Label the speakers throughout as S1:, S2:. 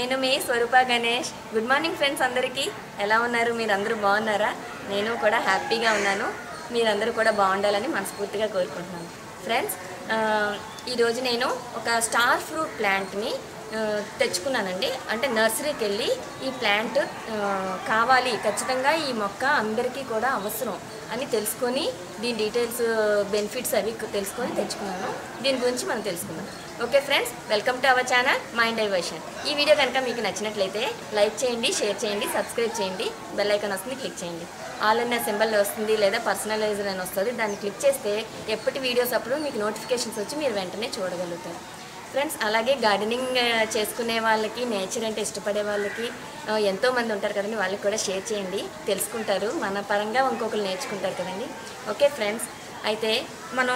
S1: నేను మీ Swaroopa Ganesh good morning friends అందరికీ ఎలా ఉన్నారు మీరు అందరూ బాగున్నారా నేను కూడా హ్యాపీగా ఉన్నాను మీరందరూ కూడా బాగుండాలని మనస్ఫూర్తిగా కోరుకుంటున్నాను ఫ్రెండ్స్ ఆ, ఈరోజు నేను ఒక స్టార్ ఫ్రూట్ ప్లాంట్ని ఆ, తెచ్చుకున్నానండి అంటే నర్సరీకి వెళ్ళి ఈ ప్లాంట్ ఆ, కావాలి ఖచ్చితంగా ఈ మొక్క అందరికీ కూడా అవసరం అని తెలుసుకొని దీని డీటెయిల్స్ బెనిఫిట్స్ అవి తెలుసుకొని తెచ్చుకున్నాను దీని గురించి మనం తెలుసుకుందాం okay friends welcome to our channel mind diversion ఈ వీడియో కనుక మీకు నచ్చినట్లయితే లైక్ చేయండి షేర్ చేయండి సబ్స్క్రైబ్ చేయండి బెల్ ఐకాన్ వస్తుంది క్లిక్ చేయండి ఆల్ అన్న సింబల్ వస్తుంది లేదా పర్సనలైజర్ అని వస్తుంది దాన్ని క్లిక్ చేస్తే ఎప్పటి వీడియోస్ అప్పుడు మీకు నోటిఫికేషన్స్ వచ్చి మీరు వెంటనే చూడగలుగుతారు ఫ్రెండ్స్ అలాగే గార్డెనింగ్ ఆ, చేసుకునే వాళ్ళకి నేచర్ అంటే ఇష్టపడే వాళ్ళకి ఆ, ఎంతో మంది ఉంటారు కదండి వాళ్ళకి కూడా షేర్ చేయండి తెలుసుకుంటారు మన పరంగా ఇంకొకరు నేర్చుకుంటారు కదండి ఓకే ఫ్రెండ్స్ అయితే మనం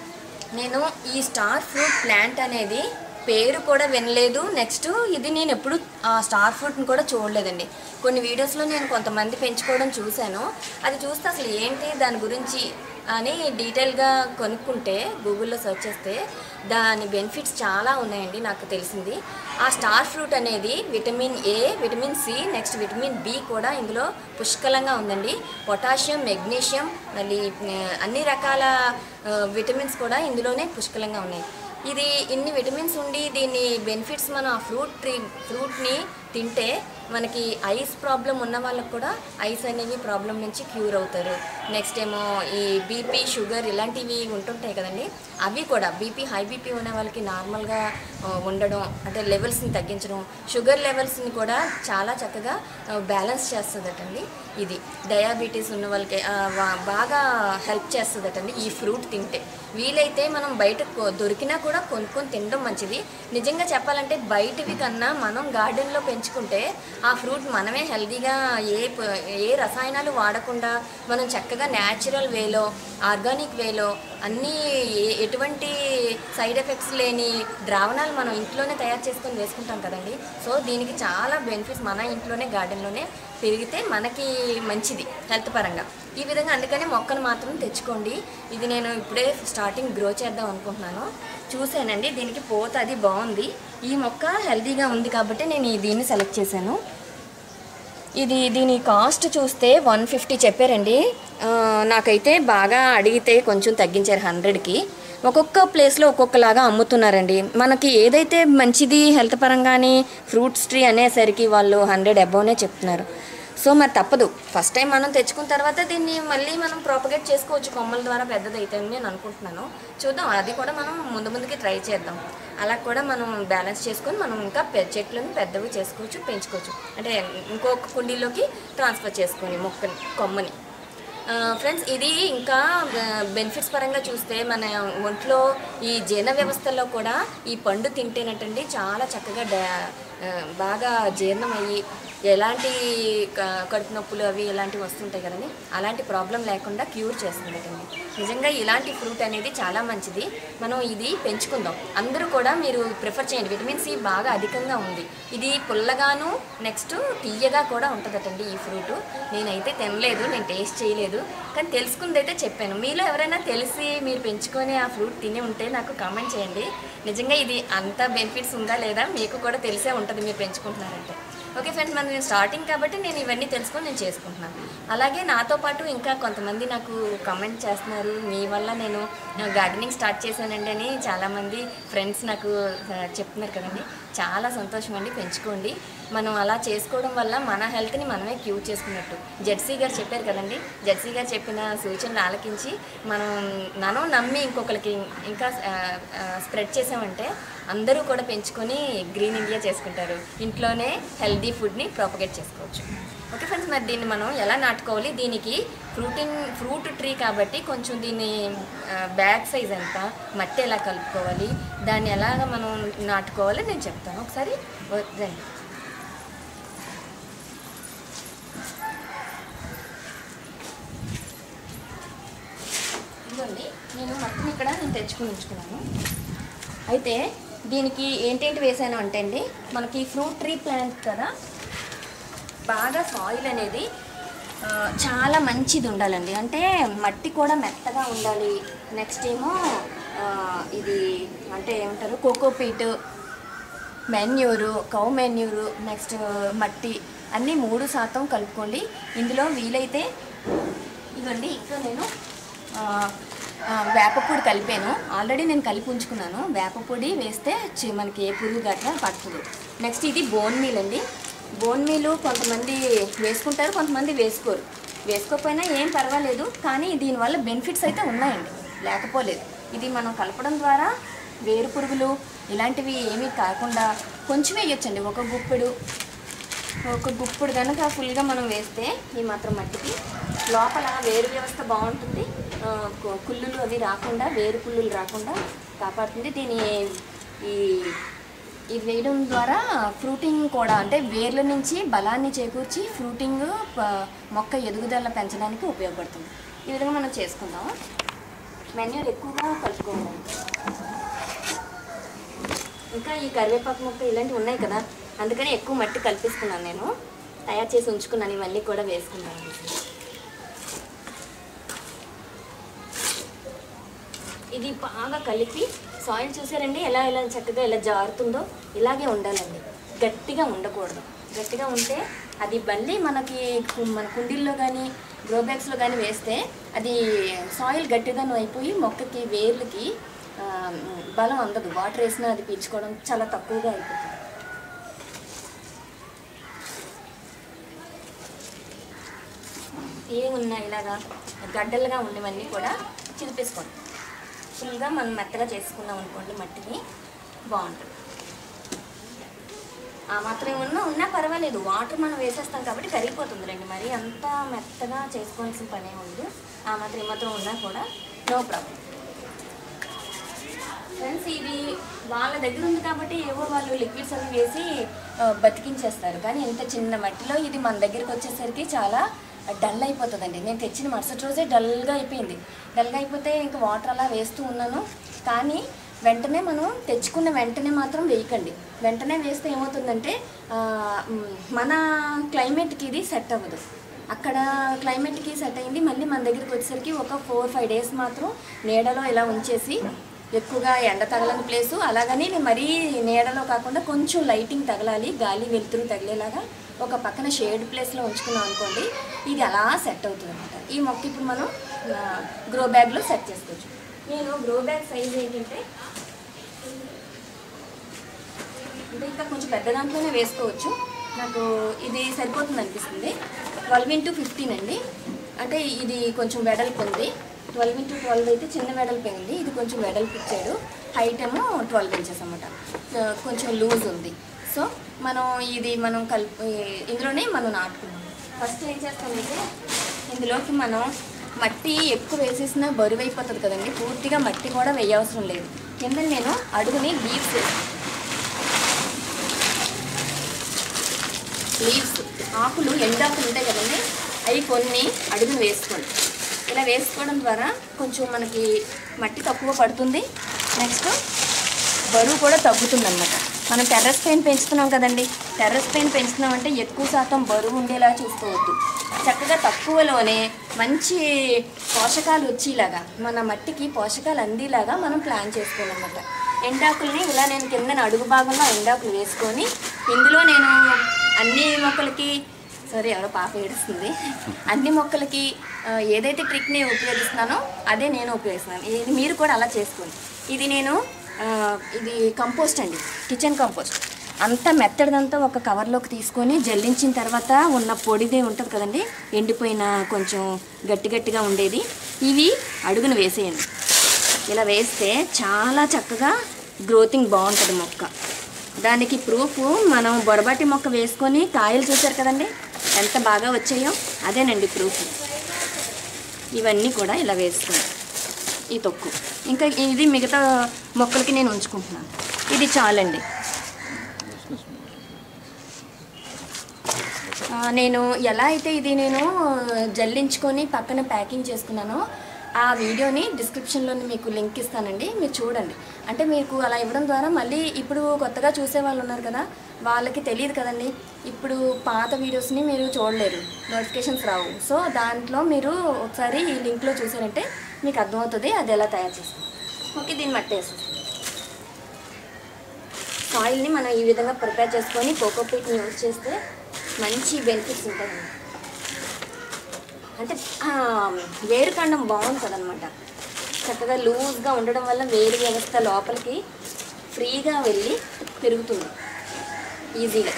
S1: నేను ఈ స్టార్ ఫ్రూట్ ప్లాంట్ అనేది పేరు కూడా వినలేదు నెక్స్ట్ ఇది నేను ఎప్పుడు ఆ స్టార్ ఫ్రూట్ని కూడా చూడలేదండి కొన్ని వీడియోస్లో నేను కొంతమంది పెంచుకోవడం చూశాను అది చూస్తే అసలు ఏంటి దాని గురించి అని డీటెయిల్గా కొనుక్కుంటే గూగుల్లో సెర్చ్ చేస్తే దాని బెనిఫిట్స్ చాలా ఉన్నాయండి నాకు తెలిసింది ఆ స్టార్ ఫ్రూట్ అనేది vitamin A vitamin C next vitamin B కూడా ఇందులో పుష్కలంగా ఉందండి పొటాషియం మెగ్నీషియం మళ్ళీ ఆ, అన్ని రకాల ఆ, విటమిన్స్ కూడా ఇందులోనే పుష్కలంగా ఉన్నాయి ఇది ఇన్ని విటమిన్స్ ఉండి దీని బెనిఫిట్స్ మనం ఆ ఫ్రూట్ ట్రీ ఫ్రూట్ని తింటే మనకి ఐస్ ప్రాబ్లం ఉన్న వాళ్ళకి కూడా ఐస్ అనేవి ప్రాబ్లం నుంచి క్యూర్ అవుతారు నెక్స్ట్ ఏమో ఈ బీపీ షుగర్ ఇలాంటివి ఉంటుంటాయి కదండి అవి కూడా బీపీ హై బీపీ ఉన్న వాళ్ళకి నార్మల్గా ఆ, ఉండడం అంటే లెవెల్స్ని తగ్గించడం షుగర్ లెవెల్స్ని కూడా చాలా చక్కగా బ్యాలెన్స్ చేస్తుందటండి ఇది డయాబెటీస్ ఉన్న వాళ్ళకి ఆ, వా- బాగా హెల్ప్ చేస్తుందటండి ఈ ఫ్రూట్ తింటే వీలైతే మనం బయట కొ- దొరికినా కూడా కొనుక్కొని తినడం మంచిది నిజంగా చెప్పాలంటే బయటవి కన్నా మనం గార్డెన్లో పెంచుకుంటే ఆ ఫ్రూట్ మనమే హెల్తీగా ఏ ప- ఏ రసాయనాలు వాడకుండా మనం చక్కగా న్యాచురల్ వేలో ఆర్గానిక్ వేలో అన్నీ ఏ- ఎటువంటి సైడ్ ఎఫెక్ట్స్ లేని ద్రావణాలు మనం ఇంట్లోనే తయారు చేసుకొని వేసుకుంటాం కదండి సో దీనికి చాలా బెనిఫిట్స్ మన ఇంట్లోనే గార్డెన్లోనే పెరిగితే మనకి మంచిది హెల్త్ పరంగా ఈ విధంగా అందుకని మొక్కను మాత్రం తెచ్చుకోండి ఇది నేను ఇప్పుడే స్టార్టింగ్ గ్రో చేద్దాం అనుకుంటున్నాను చూశానండి దీనికి పోత అది బాగుంది ఈ మొక్క హెల్తీగా ఉంది కాబట్టి నేను ఈ దీన్ని సెలెక్ట్ చేశాను ఇది దీని కాస్ట్ చూస్తే వన్ ఫిఫ్టీ చెప్పారండి ఆ, నాకైతే బాగా అడిగితే కొంచెం తగ్గించారు హండ్రెడ్కి ఒక్కొక్క ప్లేస్లో ఒక్కొక్కలాగా అమ్ముతున్నారండి మనకి ఏదైతే మంచిది హెల్త్ పరంగాని ఫ్రూట్స్ ట్రీ అనేసరికి వాళ్ళు హండ్రెడ్ అబౌనే చెప్తున్నారు సో మరి తప్పదు ఫస్ట్ టైం మనం తెచ్చుకున్న తర్వాత దీన్ని మళ్ళీ మనం ప్రాపగేట్ చేసుకోవచ్చు కొమ్మల ద్వారా పెద్దది అయితే నేను అనుకుంటున్నాను చూద్దాం అది కూడా మనం ముందు ముందుకి ట్రై చేద్దాం అలా కూడా మనం బ్యాలెన్స్ చేసుకొని మనం ఇంకా పె- చెట్లను పెద్దవి చేసుకోవచ్చు పెంచుకోవచ్చు అంటే ఇంకొక కుండీలోకి ట్రాన్స్ఫర్ చేసుకొని మొక్కని కొమ్మని ఫ్రెండ్స్ ఇది ఇంకా బెనిఫిట్స్ పరంగా చూస్తే మన ఒంట్లో ఈ జీర్ణ వ్యవస్థలో కూడా ఈ పండు తింటేనటండి చాలా చక్కగా డా- ఆ, బాగా జీర్ణం అయ్యి ఎలాంటి క- కడుపు నొప్పులు అవి ఇలాంటివి వస్తుంటాయి కదండి అలాంటి ప్రాబ్లం లేకుండా క్యూర్ చేస్తుందటండి నిజంగా ఇలాంటి ఫ్రూట్ అనేది చాలా మంచిది మనం ఇది పెంచుకుందాం అందరూ కూడా మీరు ప్రిఫర్ చేయండి విటమిన్ సి బాగా అధికంగా ఉంది ఇది పుల్లగాను నెక్స్ట్ తీయగా కూడా ఉంటుందటండి ఈ ఫ్రూట్ నేనైతే తినలేదు నేను టేస్ట్ చేయలేదు కానీ తెలుసుకుందైతే చెప్పాను మీలో ఎవరైనా తెలిసి మీరు పెంచుకొని ఆ ఫ్రూట్ తిని ఉంటే నాకు కామెంట్ చేయండి నిజంగా ఇది అంత బెనిఫిట్స్ ఉందా లేదా మీకు కూడా తెలిసే ఉంటుంది మీరు పెంచుకుంటున్నారంటే ఓకే ఫ్రెండ్స్ మనం నేను స్టార్టింగ్ కాబట్టి నేను ఇవన్నీ తెలుసుకొని నేను చేసుకుంటున్నాను అలాగే నాతో పాటు ఇంకా కొంతమంది నాకు కామెంట్ చేస్తున్నారు మీ వల్ల నేను గార్డెనింగ్ స్టార్ట్ చేశానండి అని చాలామంది ఫ్రెండ్స్ నాకు ఆ, చెప్తున్నారు కదండి చాలా సంతోషం అండి పెంచుకోండి మనం అలా చేసుకోవడం వల్ల మన హెల్త్ని మనమే క్యూర్ చేసుకున్నట్టు జెర్సీ గారు చెప్పారు కదండి జెర్సీ గారు చెప్పిన సూచనలు ఆలకించి మనం మనం నమ్మి ఇంకొకరికి ఇంకా స్ప్రెడ్ చేసామంటే అందరూ కూడా పెంచుకొని గ్రీన్ ఇండియా చేసుకుంటారు ఇంట్లోనే హెల్దీ ఫుడ్ని ప్రాపగేట్ చేసుకోవచ్చు ఓకే ఫ్రెండ్స్ మరి దీన్ని మనం ఎలా నాటుకోవాలి దీనికి ఫ్రూటింగ్ ఫ్రూట్ ట్రీ కాబట్టి కొంచెం దీన్ని బ్యాక్ సైజ్ ఎంత మట్టి ఎలా కలుపుకోవాలి దాన్ని ఎలాగ మనం నాటుకోవాలో నేను చెప్తాను ఒకసారి వ- రండి ఇదిగోండి నేను మట్టిని ఇక్కడ నేను తెచ్చుకుని ఉంచుకున్నాను అయితే దీనికి ఏంటేంటి వేసాను అంటే అండి మనకి ఫ్రూట్ ట్రీ ప్లాంట్ కదా బాగా సాయిల్ అనేది ఆ, చాలా మంచిది ఉండాలండి అంటే మట్టి కూడా మెత్తగా ఉండాలి నెక్స్ట్ ఏమో ఆ, ఇది అంటే ఏమంటారు cocopeat manure cow manure next మట్టి అన్నీ మూడు శాతం కలుపుకోండి ఇందులో వీలైతే ఇవ్వండి ఇంకా నేను ఆ, ఆ, వేపపొడి కలిపాను ఆల్రెడీ నేను కలిపి ఉంచుకున్నాను వేపపొడి వేస్తే చి- మనకి ఏ పురుగు గట్రా పడుతుంది నెక్స్ట్ ఇది బోన్ మీల్ అండి బోన్ మీలు కొంతమంది వేసుకుంటారు కొంతమంది వేసుకోరు వేసుకోకపోయినా ఏం పర్వాలేదు కానీ దీనివల్ల బెనిఫిట్స్ అయితే ఉన్నాయండి లేకపోలేదు ఇది మనం కలపడం ద్వారా వేరు పురుగులు ఇలాంటివి ఏమీ కాకుండా కొంచెం వేయొచ్చండి ఒక గుప్పెడు ఒక గుప్పుడు కనుక ఫుల్గా మనం వేస్తే ఈ మాత్రం మట్టికి లోపల వేరు వ్యవస్థ బాగుంటుంది ఆ, కు- కుళ్ళులు అవి రాకుండా వేరు కుళ్ళులు రాకుండా కాపాడుతుంది దీని ఈ ఇది వేయడం ద్వారా ఫ్రూటింగ్ కూడా అంటే వేర్ల నుంచి బలాన్ని చేకూర్చి ఫ్రూటింగ్ ప- మొక్క ఎదుగుదల పెంచడానికి ఉపయోగపడుతుంది ఈ విధంగా మనం చేసుకుందాం మెన్యూర్ ఎక్కువగా కలుపుకోవాలి ఇంకా ఈ కరివేపాకు మొక్క ఇలాంటివి ఉన్నాయి కదా అందుకని ఎక్కువ మట్టి కల్పిస్తున్నాను నేను తయారు చేసి ఉంచుకున్నాను ఇవన్నీ కూడా వేసుకున్నాను ఇది బాగా కలిపి సాయిల్ చూసారండి ఎలా ఎలా చక్కగా ఎలా జారుతుందో ఇలాగే ఉండాలండి గట్టిగా ఉండకూడదు గట్టిగా ఉంటే అది మళ్ళీ మనకి కు- మన కుండీల్లో కానీ గ్రో బ్యాగ్స్లో కానీ వేస్తే అది సాయిల్ గట్టిదనం అయిపోయి మొక్కకి వేర్లకి ఆ, బలం అందదు వాటర్ వేసినా అది పీల్చుకోవడం చాలా తక్కువగా అయిపోతుంది ఏ ఉన్నాయి ఇలాగా గడ్డలుగా ఉన్నవన్నీ కూడా చిలిపేసుకోండి ఫుల్గా మనం మెత్తగా చేసుకున్నాం అనుకోండి మట్టిని బాగుంటుంది ఆ మాత్రం ఏమన్నా ఉన్నా పర్వాలేదు వాటర్ మనం వేసేస్తాం కాబట్టి కరిగిపోతుంది రండి మరి అంత మెత్తగా చేసుకోవాల్సిన పనే ఉంది ఆ మాత్రం ఈ మాత్రం ఉన్నా కూడా నో ప్రాబ్లం ఫ్రెండ్స్ ఇది వాళ్ళ దగ్గర ఉంది కాబట్టి ఏవో వాళ్ళు లిక్విడ్స్ అవి వేసి ఆ, బతికించేస్తారు కానీ ఇంత చిన్న మట్టిలో ఇది మన దగ్గరికి వచ్చేసరికి చాలా డల్ అయిపోతుందండి నేను తెచ్చిన మరుసటి రోజే డల్గా అయిపోయింది డల్గా అయిపోతే ఇంకా వాటర్ అలా వేస్తూ ఉన్నాను కానీ వెంటనే మనం తెచ్చుకున్న వెంటనే మాత్రం వేయకండి వెంటనే వేస్తే ఏమవుతుందంటే ఆ, మ్, మన క్లైమేట్కి ఇది సెట్ అవ్వదు అక్కడ క్లైమేట్కి సెట్ అయింది మళ్ళీ మన దగ్గరికి వచ్చేసరికి ఒక ఫోర్ ఫైవ్ డేస్ మాత్రం నీడలో ఇలా ఉంచేసి ఎక్కువగా ఎండ తగలని ప్లేసు అలాగని నేను మరీ నీడలో కాకుండా కొంచెం లైటింగ్ తగలాలి గాలి వెలుతురు తగిలేలాగా ఒక పక్కన షేడ్ ప్లేస్లో ఉంచుకున్నాం అనుకోండి ఇది అలా సెట్ అవుతుంది అనమాట ఈ మొక్క ఇప్పుడు మనం గ్రో బ్యాగ్లో సెట్ చేసుకోవచ్చు నేను గ్రో బ్యాగ్ సైజ్ ఏంటంటే అంటే ఇంకా కొంచెం పెద్ద దాంట్లోనే వేసుకోవచ్చు నాకు ఇది సరిపోతుంది అనిపిస్తుంది ట్వెల్వ్ ఇంటూ ఫిఫ్టీన్ అండి అంటే ఇది కొంచెం వెడల్పు ఉంది ట్వెల్వ్ ఇంటూ ట్వెల్వ్ అయితే చిన్న వెడల్పే ఉంది ఇది కొంచెం వెడల్పు ఇచ్చాడు హైట్ ఏమో ట్వెల్వ్ ఇంచెస్ అనమాట కొంచెం లూజ్ ఉంది సో మనం ఇది మనం కలిపి ఇందులోనే మనం నాటుకున్నాం ఫస్ట్ ఏం చేస్తామంటే ఇందులోకి మనం మట్టి ఎక్కువ వేసేసినా బరువు అయిపోతుంది కదండి పూర్తిగా మట్టి కూడా వేయవసరం లేదు కింద నేను అడుగుని లీవ్స్ వేస్తాను లీవ్స్ ఆకులు ఎండాకులు ఉంటాయి కదండి అవి కొన్ని అడుగును వేసుకోండి ఇలా వేసుకోవడం ద్వారా కొంచెం మనకి మట్టి తక్కువ పడుతుంది నెక్స్ట్ బరువు కూడా తగ్గుతుంది అనమాట మనం టెర్రస్ పెయిన్ పెంచుతున్నాం కదండి టెర్రస్ పెయిన్ పెంచుతున్నాం అంటే ఎక్కువ శాతం బరువు ఉండేలా చూసుకోవద్దు చక్కగా తక్కువలోనే మంచి పోషకాలు వచ్చేలాగా మన మట్టికి పోషకాలు అందేలాగా మనం ప్లాన్ చేసుకోవాలన్నమాట ఎండాకుల్ని ఇలా నేను కింద అడుగు భాగంలో ఎండాకులు వేసుకొని ఇందులో నేను అన్ని మొక్కలకి సారీ ఎవరో పాప ఏడుస్తుంది అన్ని మొక్కలకి ఆ, ఏదైతే ట్రిక్ని ఉపయోగిస్తున్నానో అదే నేను ఉపయోగిస్తున్నాను ఇది మీరు కూడా అలా చేసుకోండి ఇది నేను ఆ, ఇది కంపోస్ట్ అండి కిచెన్ కంపోస్ట్ అంతా మెత్తడిదంతా ఒక కవర్లోకి తీసుకొని జల్లించిన తర్వాత ఉన్న పొడిదే ఉంటుంది కదండి ఎండిపోయిన కొంచెం గట్టి గట్టిగా ఉండేది ఇవి అడుగున వేసేయండి ఇలా వేస్తే చాలా చక్కగా గ్రోతింగ్ బాగుంటుంది మొక్క దానికి ప్రూఫ్ మనం బొరబాటి మొక్క వేసుకొని కాయలు చూసారు కదండి ఎంత బాగా వచ్చాయో అదేనండి ప్రూఫ్ ఇవన్నీ కూడా ఇలా వేసుకోండి ఈ తొక్కు ఇంకా ఇది మిగతా మొక్కలకి నేను ఉంచుకుంటున్నాను ఇది చాలండి ఆ, నేను ఎలా అయితే ఇది నేను జల్లించుకొని పక్కన ప్యాకింగ్ చేసుకున్నానో ఆ వీడియోని డిస్క్రిప్షన్లో మీకు లింక్ ఇస్తానండి మీరు చూడండి అంటే మీకు అలా ఇవ్వడం ద్వారా మళ్ళీ ఇప్పుడు కొత్తగా చూసే వాళ్ళు ఉన్నారు కదా వాళ్ళకి తెలియదు కదండి ఇప్పుడు పాత వీడియోస్ని మీరు చూడలేరు నోటిఫికేషన్స్ రావు సో దాంట్లో మీరు ఒకసారి ఈ లింక్లో చూసారంటే మీకు అర్థమవుతుంది అది ఎలా తయారు చేస్తాం ఓకే దీన్ని మట్టేస్తాం సాయిల్ని మనం ఈ విధంగా ప్రిపేర్ చేసుకొని కోకోపీట్ని యూజ్ చేస్తే మంచి బెనిఫిట్స్ ఉంటాయి అంటే ఆ, వేరుకాండం బాగుంటుంది అనమాట చక్కగా లూజ్గా ఉండడం వల్ల వేరు వ్యవస్థ లోపలికి ఫ్రీగా వెళ్ళి పెరుగుతుంది ఈజీగా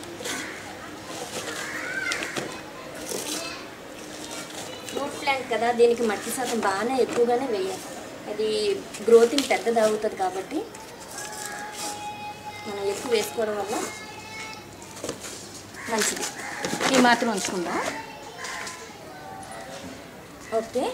S1: ఫ్రూట్ ప్లాంట్ కదా దీనికి మట్టి శాతం బాగానే ఎక్కువగానే వేయాలి అది గ్రోతింగ్ పెద్దది అవుతుంది కాబట్టి మనం ఎక్కువ వేసుకోవడం వల్ల మంచిది ఈ మాత్రం ఉంచుకుందాం ఓకే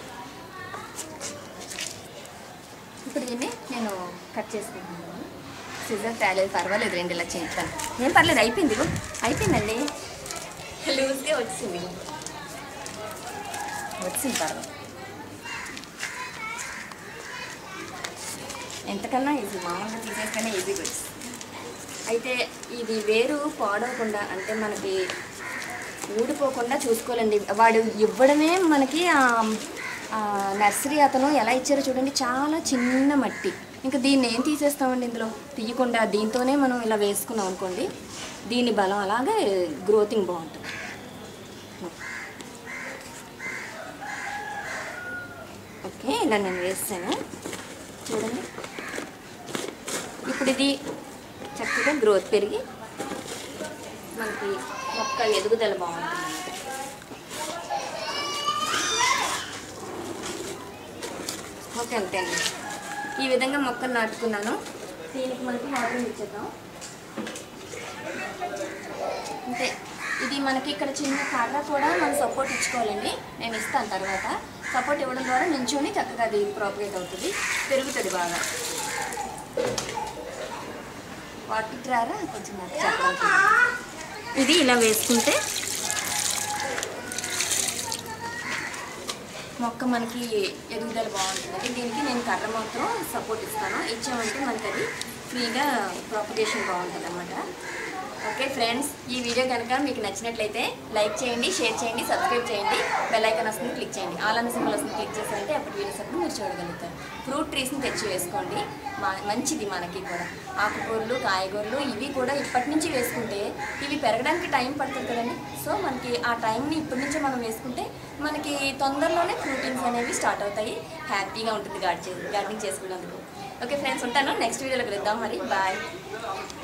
S1: ఇప్పుడు దీన్ని నేను కట్ చేసుకుంటున్నాను సిజర్ తేలేదు పర్వాలేదు రెండు ఇలా చేస్తాను ఏం పర్లేదు అయిపోయింది ఇగో. అయిపోయిందండి లూజ్గా వచ్చింది ఇగో. వచ్చింది పర్వాలేదు ఎంతకన్నా ఈజీ మామూలుగా తీసేస్తేనే ఈజీగా వచ్చింది అయితే ఇది వేరు పాడవకుండా అంటే మనకి ఊడిపోకుండా చూసుకోవాలండి వాడు ఇవ్వడమే మనకి ఆ, ఆ నర్సరీ అతను ఎలా ఇచ్చారో చూడండి చాలా చిన్న మట్టి ఇంకా దీన్ని ఏం తీసేస్తామండి ఇందులో తీయకుండా దీంతోనే మనం ఇలా వేసుకున్నాం అనుకోండి దీని బలం అలాగే గ్రోతింగ్ బాగుంటుంది ఓకే ఇలా నేను వేస్తాను చూడండి ఇప్పుడు ఇది చక్కగా గ్రోత్ పెరిగి మనకి మొక్క ఎదుగుదల బాగుంటుంది ఓకే అంతే అండి ఈ విధంగా మొక్కలు నాటుకున్నాను దీనికి మనకి వాటర్ ఇచ్చేద్దాం అంతే ఇది మనకి ఇక్కడ చిన్న కర్ర కూడా మనం సపోర్ట్ ఇచ్చుకోవాలండి నేను ఇస్తాను తర్వాత సపోర్ట్ ఇవ్వడం ద్వారా నించుని చక్కగా అది ప్రాపగేట్ అవుతుంది పెరుగుతుంది బాగా వాటర్ రారా కొంచెం నాకు చెప్పడానికి ఇది ఇలా వేసుకుంటే మొక్క మనకి ఎదుగుదల బాగుంటుంది దీనికి నేను కర్ర మాత్రం సపోర్ట్ ఇస్తాను ఇచ్చామంటే మనకి అది ఫ్రీగా ప్రాపగేషన్ బాగుంటుంది అనమాట ఓకే ఫ్రెండ్స్ ఈ వీడియో కనుక మీకు నచ్చినట్లయితే లైక్ చేయండి షేర్ చేయండి సబ్స్క్రైబ్ చేయండి బెల్ ఐకాన్ వస్తుంది క్లిక్ చేయండి ఆల్ అన్న సింబల్ వస్తుంది క్లిక్ చేసారంటే అప్పుడు వీడియోస్ అప్పుడు మీరు చూడగలుగుతారు ఫ్రూట్ ట్రీస్ని తెచ్చి వేసుకోండి మా మంచిది మనకి కూడా ఆకుకూరలు కాయగూరలు ఇవి కూడా ఇప్పటి నుంచి వేసుకుంటే ఇవి పెరగడానికి టైం పడుతుంది కదండి సో మనకి ఆ టైంని ఇప్పటి నుంచే మనం వేసుకుంటే మనకి తొందరలోనే ఫ్రూటింగ్స్ అనేవి స్టార్ట్ అవుతాయి హ్యాపీగా ఉంటుంది గార్డ్ చే గార్డెనింగ్ చేసుకున్నందుకు ఓకే ఫ్రెండ్స్ ఉంటాను నెక్స్ట్ వీడియోలో కలుద్దాం మరి బాయ్